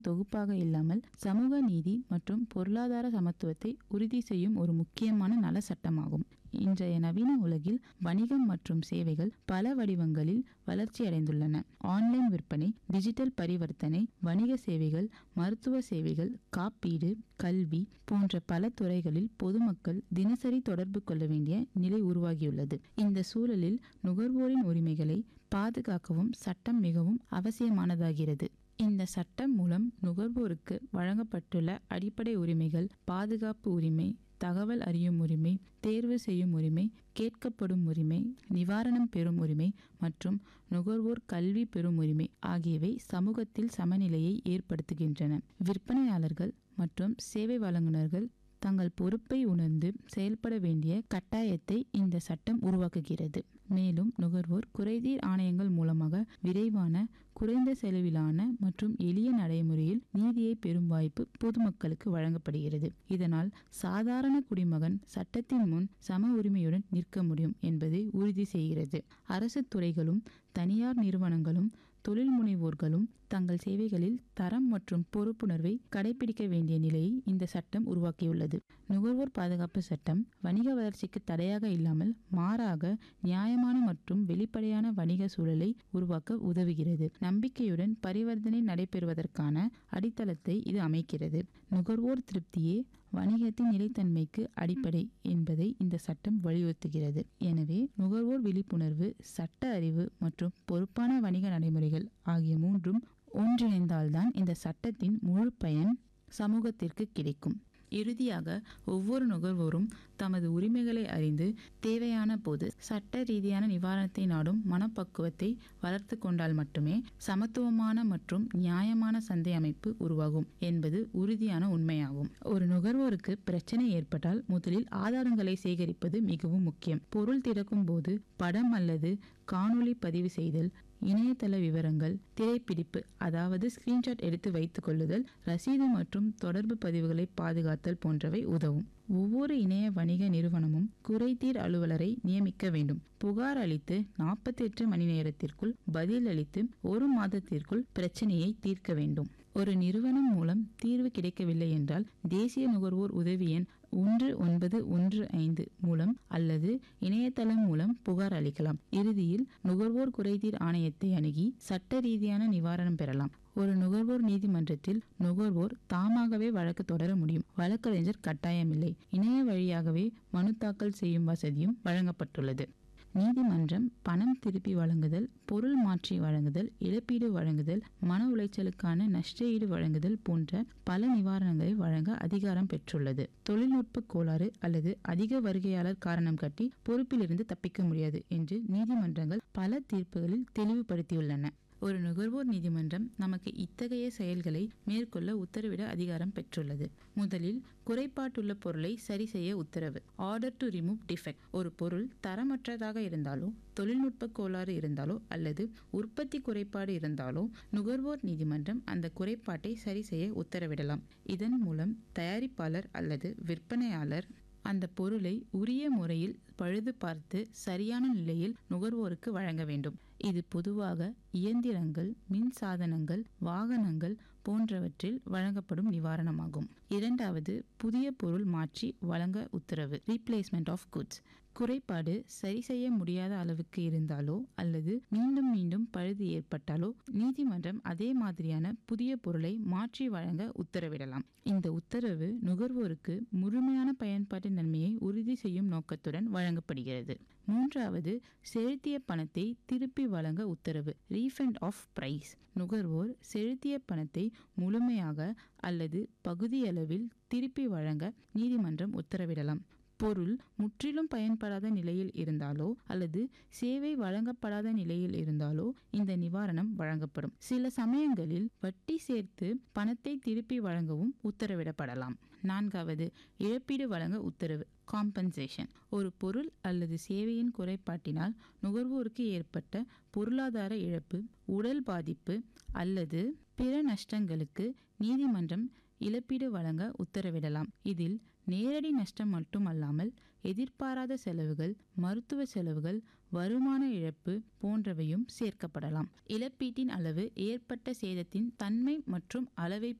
தொகுப்பாக இல்லாமல் சமூக நீதி மற்றும் பொருளாதார சமத்துவத்தை உறுதி செய்யும் ஒரு முக்கியமான நல சட்டமாகும் இன்றைய நவீன உலகில் வணிகம் மற்றும் சேவைகள் பல வடிவங்களில் வளர்ச்சியடைந்துள்ளன ஆன்லைன் விற்பனை டிஜிட்டல் பரிவர்த்தனை வணிக சேவைகள் மருத்துவ சேவைகள் காப்பீடு கல்வி போன்ற பல துறைகளில் பொதுமக்கள் தினசரி தொடர்பு கொள்ள வேண்டிய நிலை உருவாகியுள்ளது இந்த சூழலில் நுகர்வோரின் உரிமைகளை பாதுகாக்கவும் சட்டம் மிகவும் அவசியமானதாகிறது இந்த சட்டம் மூலம் நுகர்வோருக்கு வழங்கப்பட்டுள்ள அடிப்படை உரிமைகள் பாதுகாப்பு உரிமை தகவல் அறியும் உரிமை தேர்வு செய்யும் உரிமை கேட்கப்படும் உரிமை நிவாரணம் பெறும் உரிமை மற்றும் நுகர்வோர் கல்வி பெறும் உரிமை ஆகியவை சமூகத்தில் சமநிலையை ஏற்படுத்துகின்றன விற்பனையாளர்கள் மற்றும் சேவை வழங்குனர்கள் தங்கள் பொறுப்பை உணர்ந்து செயல்பட வேண்டிய கட்டாயத்தை இந்த சட்டம் உருவாக்குகிறது மேலும் நுகர்வோர் குறைதீர் ஆணையங்கள் மூலமாக விரைவான குறைந்த செலவிலான மற்றும் எளிய நடைமுறையில் நீதியை பெறும் வாய்ப்பு பொதுமக்களுக்கு வழங்கப்படுகிறது இதனால் சாதாரண குடிமகன் சட்டத்தின் முன் சம உரிமையுடன் நிற்க முடியும் என்பதை உறுதி செய்கிறது அரசு துறைகளும் தனியார் நிறுவனங்களும் தொழில் முனைவோர்களும் தங்கள் சேவைகளில் தரம் மற்றும் பொறுப்புணர்வை கடைபிடிக்க வேண்டிய நிலையை இந்த சட்டம் உருவாக்கியுள்ளது நுகர்வோர் பாதுகாப்பு சட்டம் வணிக வளர்ச்சிக்கு தடையாக இல்லாமல் மாறாக நியாயமான மற்றும் வெளிப்படையான வணிக சூழலை உருவாக்க உதவுகிறது நம்பிக்கையுடன் பரிவர்த்தனை நடைபெறுவதற்கான அடித்தளத்தை இது அமைக்கிறது நுகர்வோர் திருப்தியே வணிகத்தின் நிலைத்தன்மைக்கு அடிப்படை என்பதை இந்த சட்டம் வலியுறுத்துகிறது எனவே நுகர்வோர் விழிப்புணர்வு சட்ட அறிவு மற்றும் பொறுப்பான வணிக நடைமுறைகள் ஆகிய மூன்றும் ஒன்றிணைந்தால்தான் இந்த சட்டத்தின் முழு பயன் சமூகத்திற்கு கிடைக்கும் இறுதியாக ஒவ்வொரு நுகர்வோரும் தமது உரிமைகளை அறிந்து தேவையான போது சட்ட ரீதியான நிவாரணத்தை நாடும் மனப்பக்குவத்தை வளர்த்து கொண்டால் மட்டுமே சமத்துவமான மற்றும் நியாயமான சந்தை அமைப்பு உருவாகும் என்பது உறுதியான உண்மையாகும் ஒரு நுகர்வோருக்கு பிரச்சனை ஏற்பட்டால் முதலில் ஆதாரங்களை சேகரிப்பது மிகவும் முக்கியம் பொருள் திறக்கும் போது படம் அல்லது காணொளி பதிவு செய்தல் இணையதள விவரங்கள் திரைப்பிடிப்பு அதாவது ஸ்கிரீன்ஷாட் எடுத்து வைத்துக் கொள்ளுதல் ரசீது மற்றும் தொடர்பு பதிவுகளை பாதுகாத்தல் போன்றவை உதவும் ஒவ்வொரு இணைய வணிக நிறுவனமும் குறைதீர் அலுவலரை நியமிக்க வேண்டும் புகார் அளித்து நாற்பத்தி எட்டு மணி நேரத்திற்குள் பதில் அளித்து ஒரு மாதத்திற்குள் பிரச்சனையை தீர்க்க வேண்டும் ஒரு நிறுவனம் மூலம் தீர்வு கிடைக்கவில்லை என்றால் தேசிய நுகர்வோர் உதவி எண் ஒன்று ஒன்பது ஒன்று ஐந்து மூலம் அல்லது இணையதளம் மூலம் புகார் அளிக்கலாம் இறுதியில் நுகர்வோர் குறைதீர் ஆணையத்தை அணுகி சட்ட ரீதியான நிவாரணம் பெறலாம் ஒரு நுகர்வோர் நீதிமன்றத்தில் நுகர்வோர் தாமாகவே வழக்கு தொடர முடியும் வழக்கறிஞர் கட்டாயமில்லை இணைய வழியாகவே மனு தாக்கல் செய்யும் வசதியும் வழங்கப்பட்டுள்ளது நீதிமன்றம் பணம் திருப்பி வழங்குதல் பொருள் மாற்றி வழங்குதல் இழப்பீடு வழங்குதல் மன உளைச்சலுக்கான நஷ்டஈடு வழங்குதல் போன்ற பல நிவாரணங்களை வழங்க அதிகாரம் பெற்றுள்ளது தொழில்நுட்ப கோளாறு அல்லது அதிக வருகையாளர் காரணம் காட்டி பொறுப்பிலிருந்து தப்பிக்க முடியாது என்று நீதிமன்றங்கள் பல தீர்ப்புகளில் தெளிவுபடுத்தியுள்ளன ஒரு நுகர்வோர் நீதிமன்றம் நமக்கு இத்தகைய செயல்களை மேற்கொள்ள உத்தரவிட அதிகாரம் பெற்றுள்ளது முதலில் குறைபாட்டுள்ள பொருளை சரி செய்ய உத்தரவு ஆர்டர் டு ரிமூவ் டிஃபெக்ட் ஒரு பொருள் தரமற்றதாக இருந்தாலோ தொழில்நுட்ப கோளாறு இருந்தாலோ அல்லது உற்பத்தி குறைபாடு இருந்தாலோ நுகர்வோர் நீதிமன்றம் அந்த குறைபாட்டை சரி செய்ய உத்தரவிடலாம் இதன் மூலம் தயாரிப்பாளர் அல்லது விற்பனையாளர் அந்த பொருளை உரிய முறையில் பழுது பார்த்து சரியான நிலையில் நுகர்வோருக்கு வழங்க வேண்டும் இது பொதுவாக இயந்திரங்கள் மின் சாதனங்கள் வாகனங்கள் போன்றவற்றில் வழங்கப்படும் நிவாரணமாகும் இரண்டாவது புதிய பொருள் மாற்றி வழங்க உத்தரவு ரீப்ளேஸ்மெண்ட் ஆஃப் குட்ஸ் குறைபாடு சரி செய்ய முடியாத அளவுக்கு இருந்தாலோ அல்லது மீண்டும் மீண்டும் பழுது ஏற்பட்டாலோ நீதிமன்றம் அதே மாதிரியான புதிய பொருளை மாற்றி வழங்க உத்தரவிடலாம் இந்த உத்தரவு நுகர்வோருக்கு முழுமையான பயன்பாட்டு நன்மையை உறுதி செய்யும் நோக்கத்துடன் வழங்கப்படுகிறது மூன்றாவது செலுத்திய பணத்தை திருப்பி வழங்க உத்தரவு ரீஃபண்ட் ஆஃப் பிரைஸ் நுகர்வோர் செலுத்திய பணத்தை முழுமையாக அல்லது பகுதியளவில் திருப்பி வழங்க நீதிமன்றம் உத்தரவிடலாம் பொருள் முற்றிலும் பயன்படாத நிலையில் இருந்தாலோ அல்லது சேவை வழங்கப்படாத நிலையில் இருந்தாலோ இந்த நிவாரணம் வழங்கப்படும் சில சமயங்களில் வட்டி சேர்த்து பணத்தை திருப்பி வழங்கவும் உத்தரவிடப்படலாம் நான்காவது இழப்பீடு வழங்க உத்தரவு காம்பன்சேஷன் ஒரு பொருள் அல்லது சேவையின் குறைபாட்டினால் நுகர்வோருக்கு ஏற்பட்ட பொருளாதார இழப்பு உடல் பாதிப்பு அல்லது பிற நஷ்டங்களுக்கு நீதிமன்றம் இழப்பீடு வழங்க உத்தரவிடலாம் இதில் நேரடி நஷ்டம் மட்டுமல்லாமல் எதிர்பாராத செலவுகள் மருத்துவ செலவுகள் வருமான இழப்பு போன்றவையும் சேர்க்கப்படலாம் இழப்பீட்டின் அளவு ஏற்பட்ட சேதத்தின் தன்மை மற்றும் அளவை